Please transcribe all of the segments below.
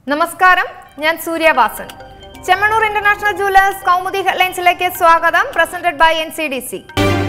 നമസ്കാരം ഞാൻ Suryavasan Chemmanur international jewellers Kaumudi ഹെഡ്ലൈൻസിലേക്ക് സ്വാഗതം presented by N C D C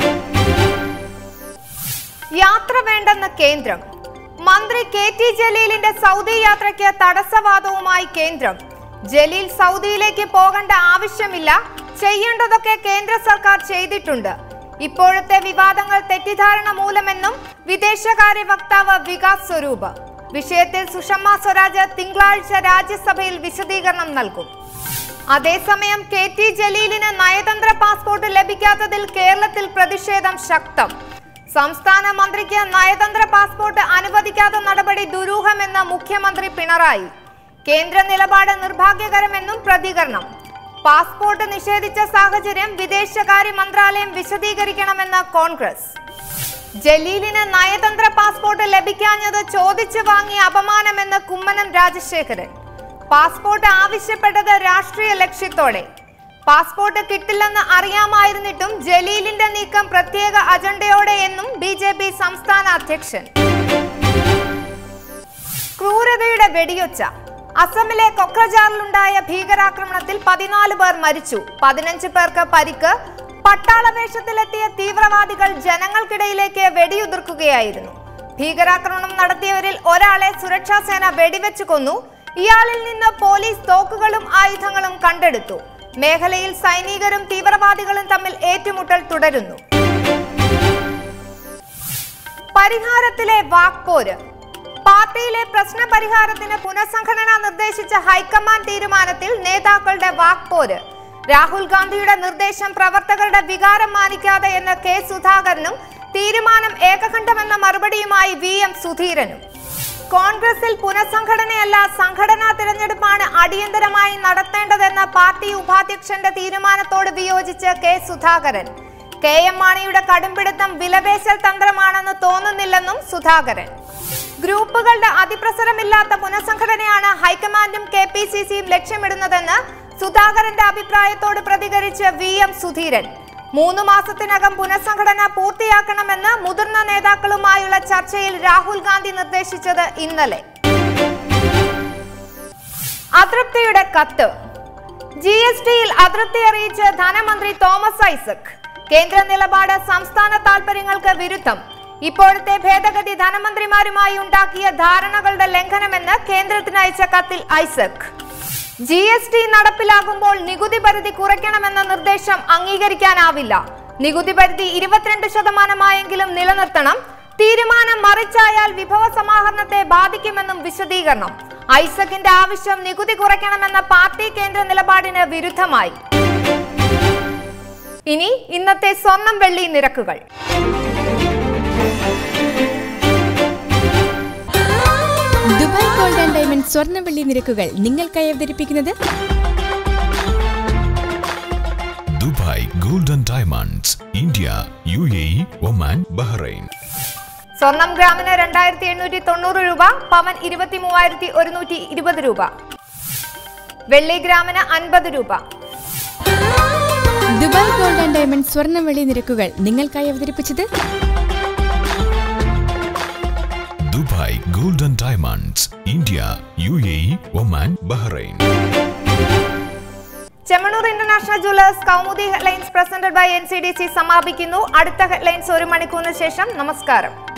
യാത്ര വേണ്ടെന്ന് കേന്ദ്രം മന്ത്രി കെ ടി ജലീലിന്റെ സൗദി യാത്രയ്ക്ക് തടസ്സവാദവുമായി കേന്ദ്രം ജലീൽ സൗദിയിലേക്ക് പോകേണ്ട ആവശ്യമില്ല ചെയ്യേണ്ടതൊക്കെ കേന്ദ്ര സർക്കാർ ചെയ്തിട്ടുണ്ട് ഇപ്പോഴത്തെ വിവാദങ്ങൾ തെറ്റിദ്ധാരണ മൂലമെന്നും വിദേശകാര്യ വക്താവ് വികാസ് സ്വരൂപ് വിഷയത്തിൽ സുഷമ സ്വരാജ് തിങ്കളാഴ്ച രാജ്യസഭയിൽ വിശദീകരണം നൽകും അതേസമയം കെ ടി ജലീലിന് നയതന്ത്ര പാസ്പോർട്ട് ലഭിക്കാത്തതിൽ കേരളത്തിൽ പ്രതിഷേധം ശക്തം സംസ്ഥാന മന്ത്രിക്ക് നയതന്ത്ര പാസ്പോർട്ട് അനുവദിക്കാത്ത നടപടി ദുരൂഹമെന്ന് മുഖ്യമന്ത്രി പിണറായി കേന്ദ്ര നിലപാട് നിർഭാഗ്യകരമെന്നും പ്രതികരണം പാസ്പോർട്ട് നിഷേധിച്ച സാഹചര്യം വിദേശകാര്യ മന്ത്രാലയം വിശദീകരിക്കണമെന്ന് കോൺഗ്രസ് ജലീലിന് നയതന്ത്ര പാസ്പോർട്ട് ലഭിക്കാഞ്ഞത് ചോദിച്ചു വാങ്ങിയ അപമാനമെന്ന് കുമ്മനം രാജശേഖരൻ പാസ്പോർട്ട് ആവശ്യപ്പെട്ടത് രാഷ്ട്രീയ ലക്ഷ്യത്തോടെ പാസ്പോർട്ട് കിട്ടില്ലെന്ന് അറിയാമായിരുന്നിട്ടും ജലീലിന്റെ നീക്കം പ്രത്യേക അജണ്ടയോടെ എന്നും ബി ജെ പി സംസ്ഥാന അധ്യക്ഷൻ ക്രൂരതയുടെ വെടിയൊച്ച അസമിലെ കൊക്രജാറിലുണ്ടായ ഭീകരാക്രമണത്തിൽ പതിനാല് പേർ മരിച്ചു പതിനഞ്ച് പേർക്ക് പരിക്ക് പട്ടാള വേഷത്തിലെത്തിയ തീവ്രവാദികൾ ജനങ്ങൾക്കിടയിലേക്ക് വെടിയുതിർക്കുകയായിരുന്നു ഭീകരാക്രമണം നടത്തിയവരിൽ ഒരാളെ സുരക്ഷാ സേന വെടിവെച്ചു കൊന്നു ഇയാളിൽ നിന്ന് പോലീസ് തോക്കുകളും ആയുധങ്ങളും കണ്ടെടുത്തു മേഖലയിൽ സൈനികരും തീവ്രവാദികളും തമ്മിൽ ഏറ്റുമുട്ടൽ തുടരുന്നു പരിഹാരത്തിലെ വാക്പോര് പാർട്ടിയിലെ പ്രശ്ന പരിഹാരത്തിന് പുനഃസംഘടന നിർദ്ദേശിച്ച ഹൈക്കമാൻഡ് തീരുമാനത്തിൽ നേതാക്കളുടെ വാക്പോര് രാഹുൽ ഗാന്ധിയുടെ നിർദ്ദേശം പ്രവർത്തകരുടെ വികാരം മാനിക്കാതെ എന്ന കെ സുധാകരനും തീരുമാനം ഏകകണ്ഠമെന്ന മറുപടിയുമായി വി എം സുധീരനും കോൺഗ്രസിൽ പുനഃസംഘടനയല്ല സംഘടനാ തിരഞ്ഞെടുപ്പാണ് അടിയന്തരമായി നടത്തേണ്ടതെന്ന പാർട്ടി ഉപാധ്യക്ഷന്റെ തീരുമാനത്തോട് വിയോജിച്ച് കെ സുധാകരൻ കെ എം മാണിയുടെ കടുംപിടുത്തം വിലപേശൽ തന്ത്രമാണെന്ന് തോന്നുന്നില്ലെന്നും സുധാകരൻ ഗ്രൂപ്പുകളുടെ അതിപ്രസരമില്ലാത്ത പുനഃസംഘടനയാണ് ഹൈക്കമാൻഡും കെ പി സി സിയും ലക്ഷ്യമിടുന്നതെന്ന് സുധാകരന്റെ അഭിപ്രായത്തോട് പ്രതികരിച്ച് വി എം സുധീരൻ മൂന്ന് മാസത്തിനകം പുനഃസംഘടന പൂർത്തിയാക്കണമെന്ന് മുതിർന്ന നേതാക്കളുമായുള്ള ചർച്ചയിൽ രാഹുൽ ഗാന്ധി നിർദ്ദേശിച്ചത് ഇന്നലെ അതൃപ്തിയുടെ കത്ത് ജി എസ് ടിയിൽ അതൃപ്തി അറിയിച്ച് ധനമന്ത്രി തോമസ് ഐസക് കേന്ദ്ര നിലപാട് സംസ്ഥാന താൽപര്യങ്ങൾക്ക് വിരുദ്ധം ഇപ്പോഴത്തെ ഭേദഗതി ധനമന്ത്രിമാരുമായി ഉണ്ടാക്കിയ ധാരണകളുടെ ലംഘനമെന്ന് കേന്ദ്രത്തിന് അയച്ച കത്തിൽ ഐസക് ജി എസ് ടി നടപ്പിലാകുമ്പോൾ നികുതി പരിധി കുറയ്ക്കണമെന്ന നിർദ്ദേശം അംഗീകരിക്കാനാവില്ല നികുതി പരിധി ഇരുപത്തിരണ്ട് ശതമാനമായെങ്കിലും നിലനിർത്തണം തീരുമാനം മറിച്ചായാൽ വിഭവ സമാഹരണത്തെ ബാധിക്കുമെന്നും വിശദീകരണം ഐസക്കിന്റെ ആവശ്യം നികുതി കുറയ്ക്കണമെന്ന പാർട്ടി കേന്ദ്ര നിലപാടിന് വിരുദ്ധമായി ഇനി ഇന്നത്തെ സ്വർണം വെള്ളി നിരക്കുകൾ ദുബായ് ഗോൾഡ് ആൻഡ് ഡയമണ്ട് സ്വർണ്ണവെള്ളി നിരക്കുകൾ നിങ്ങൾക്കായി അവതരിപ്പിക്കുന്നത് Dubai golden diamonds India U A E Oman Bahrain സ്വർണം ഗ്രാമിന് രണ്ടായിരത്തി എണ്ണൂറ്റി തൊണ്ണൂറ് രൂപ പവൻ ഇരുപത്തി മൂവായിരത്തി ഒരുന്നൂറ്റി ഇരുപത് രൂപ വെള്ളി ഗ്രാമിന് അൻപത് രൂപ ദുബായ് ഗോൾഡ് ആൻഡ് ഡയമണ്ട് സ്വർണ്ണവെള്ളി നിരക്കുകൾ നിങ്ങൾക്കായി അവതരിപ്പിച്ചത് Dubai golden diamonds India U A E Oman Bahrain Chemmanur international jewellers Kaumudi headlines presented by N C D C സമാപിക്കുന്നു അടുത്ത ഹെഡ്ലൈൻസ് ഒരു മണിക്കൂറിന് ശേഷം നമസ്കാരം